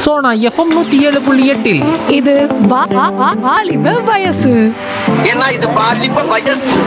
Sona FM நூத்தி ஏழு புள்ளி எட்டில் இது வா- வா- வா- வாலிப வயசு ஏன்னா இது பாலிப்ப வயசு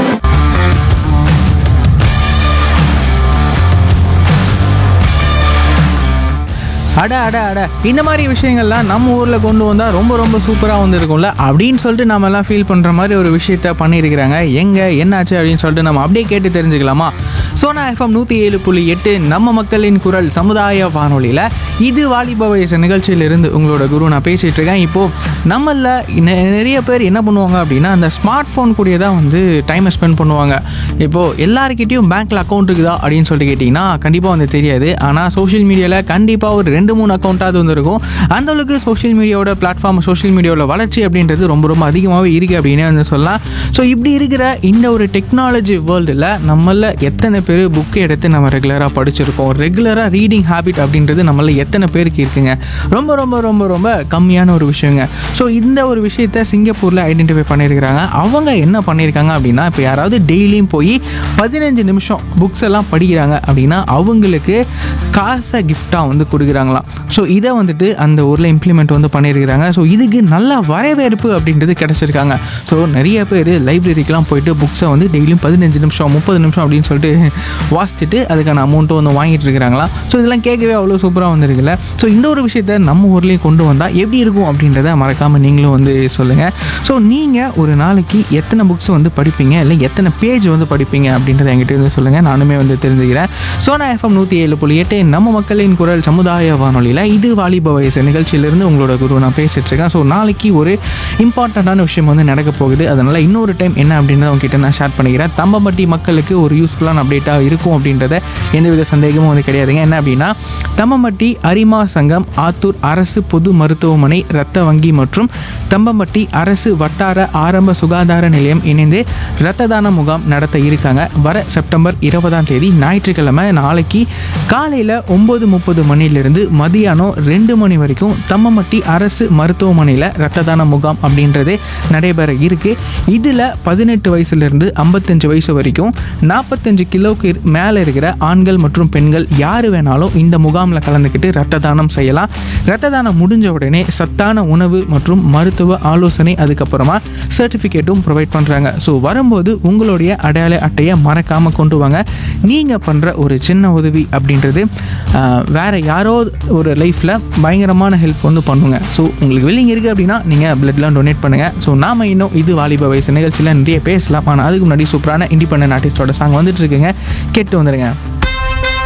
அட அட அட இந்த மாதிரி விஷயங்கள்லாம் நம்ம ஊரில் கொண்டு வந்தால் ரொம்ப ரொம்ப சூப்பராக வந்துருக்கும்ல அப்படின்னு சொல்லிட்டு நம்ம எல்லாம் ஃபீல் பண்ணுற மாதிரி ஒரு விஷயத்த பண்ணியிருக்கிறாங்க எங்கே என்னாச்சு அப்படின்னு சொல்லிட்டு நம்ம அப்படியே கேட்டு தெரிஞ்சுக்கலாமா சோனா எஃப்எம் நூற்றி ஏழு புள்ளி எட்டு நம்ம மக்களின் குரல் சமுதாய வானொலியில் இது வாலிப வயசு நிகழ்ச்சியிலிருந்து உங்களோட குரு நான் பேசிகிட்டு இருக்கேன் இப்போது நம்மள நெ- நிறைய பேர் என்ன பண்ணுவாங்க அப்படின்னா அந்த ஸ்மார்ட் ஃபோன் கூடயே தான் வந்து டைமை ஸ்பெண்ட் பண்ணுவாங்க இப்போது எல்லாருக்கிட்டையும் பேங்க்கில் அக்கௌண்ட் இருக்குதா அப்படின்னு சொல்லிட்டு கேட்டிங்கன்னா கண்டிப்பாக வந்து தெரியாது ஆனால் சோஷியல் மீடியாவில் கண்டிப்பாக ஒரு ரெண்டு மூணு அக்கௌண்ட்டாவது வந்து இருக்கும் அந்த அளவுக்கு சோஷியல் மீடியாவோட பிளாட்ஃபார்ம் சோஷியல் மீடியாவோட வளர்ச்சி அப்படின்றது ரொம்ப ரொம்ப அதிகமாகவே இருக்குது அப்படின்னே வந்து சொல்லலாம் ஸோ இப்படி இருக்கிற இந்த ஒரு டெக்னாலஜி வேர்ல்டில் நம்மள எத்தனை பேர் புக்கை எடுத்து நம்ம ரெகுலராக படிச்சிருக்கோம் ரெகுலராக ரீடிங் ஹேபிட் அப்படின்றது நம்மள எத்தனை பேருக்கு இருக்குங்க ரொம்ப ரொம்ப ரொம்ப ரொம்ப கம்மியான ஒரு விஷயங்க ஸோ இந்த ஒரு விஷயத்த சிங்கப்பூரில் ஐடென்டிஃபை பண்ணியிருக்கிறாங்க அவங்க என்ன பண்ணியிருக்காங்க அப்படின்னா இப்போ யாராவது டெய்லியும் போய் பதினஞ்சு நிமிஷம் புக்ஸ் எல்லாம் படிக்கிறாங்க அப்படின்னா அவங்களுக்கு காசை கிஃப்டாக வந்து கொடுக்குறாங்களாம் ஸோ இதை வந்துட்டு அந்த ஊரில் இம்ப்ளிமெண்ட் வந்து பண்ணியிருக்கிறாங்க ஸோ இதுக்கு நல்ல வரவேற்பு அப்படின்றது கிடச்சிருக்காங்க ஸோ நிறைய பேர் லைப்ரரிக்கெலாம் போயிட்டு புக்ஸை வந்து டெய்லியும் பதினஞ்சு நிமிஷம் முப்பது நிமிஷம் அப்படின்னு சொல்லிட்டு வாசிச்சுட்டு அதுக்கான அமௌண்ட்டும் வந்து வாங்கிட்டு இருக்கிறாங்களா ஸோ இதெல்லாம் கேட்கவே அவ்வளோ சூப்பராக வந்திருக்குல்ல ஸோ இந்த ஒரு விஷயத்த நம்ம ஊர்லேயே கொண்டு வந்தால் எப்படி இருக்கும் அப்படின்றத மறக்காமல் நீங்களும் வந்து சொல்லுங்கள் ஸோ நீங்கள் ஒரு நாளைக்கு எத்தனை புக்ஸ் வந்து படிப்பீங்க இல்லை எத்தனை பேஜ் வந்து படிப்பீங்க அப்படின்றத என்கிட்ட வந்து சொல்லுங்கள் நானுமே வந்து தெரிஞ்சுக்கிறேன் சோனா எஃப்எம் நூற்றி ஏழு புள்ளி எட்டு நம்ம மக்களின் குரல் சமுதாய வானொலியில் இது வாலிப வயசு நிகழ்ச்சியிலிருந்து உங்களோட குரு நான் பேசிட்டு இருக்கேன் ஸோ நாளைக்கு ஒரு இம்பார்ட்டண்ட்டான விஷயம் வந்து நடக்க போகுது அதனால் இன்னொரு டைம் என்ன அப்படின்றத உங்ககிட்ட நான் ஷேர் பண்ணிக்கிறேன் தம்பம்பட்டி மக்களுக்கு ஒரு யூஸ்ஃபுல்லான அப்டேட்டாக இருக்கும் அப்படின்றத எந்தவித சந்தேகமும் வந்து கிடையாதுங்க என்ன அப்படின்னா தம்பம்பட்டி அரிமா சங்கம் ஆத்தூர் அரசு பொது மருத்துவமனை இரத்த வங்கி மற்றும் தம்பம்பட்டி அரசு வட்டார ஆரம்ப சுகாதார நிலையம் இணைந்து இரத்த தான முகாம் நடத்த இருக்காங்க வர செப்டம்பர் இருபதாம் தேதி ஞாயிற்றுக்கிழமை நாளைக்கு காலையில் ஒம்பது முப்பது மணிலிருந்து மதியானம் ரெண்டு மணி வரைக்கும் தம்மம்பட்டி அரசு மருத்துவமனையில் இரத்த தான முகாம் அப்படின்றது நடைபெற இருக்கு இதில் பதினெட்டு வயசுலேருந்து ஐம்பத்தஞ்சு வயசு வரைக்கும் நாற்பத்தஞ்சு கிலோக்கு மேலே இருக்கிற ஆண்கள் மற்றும் பெண்கள் யார் வேணாலும் இந்த முகாமில் கலந்துக்கிட்டு ரத்த தானம் செய்யலாம் ரத்த தானம் முடிஞ்ச உடனே சத்தான உணவு மற்றும் மருத்துவ ஆலோசனை அதுக்கப்புறமா சர்டிஃபிகேட்டும் ப்ரொவைட் பண்ணுறாங்க ஸோ வரும்போது உங்களுடைய அடையாள அட்டையை மறக்காமல் கொண்டு வாங்க நீங்கள் பண்ணுற ஒரு சின்ன உதவி அப்படின்றது ஆஹ், வேற யாரோ ஒரு லைஃப்பில் பயங்கரமான ஹெல்ப் வந்து பண்ணுங்க ஸோ உங்களுக்கு வில்லிங் இருக்குது அப்படின்னா நீங்கள் பிளட்லாம் டொனேட் பண்ணுங்கள் ஸோ நாம இன்னும் இது வாலிப வயசு நிகழ்ச்சியில் நிறைய பேசலாம் ஆனால் அதுக்கு முன்னாடி சூப்பரான இண்டிபெண்டன்ட் ஆர்டிஸ்டோட சாங் வந்துட்டு இருக்குங்க கேட்டு வந்துடுங்க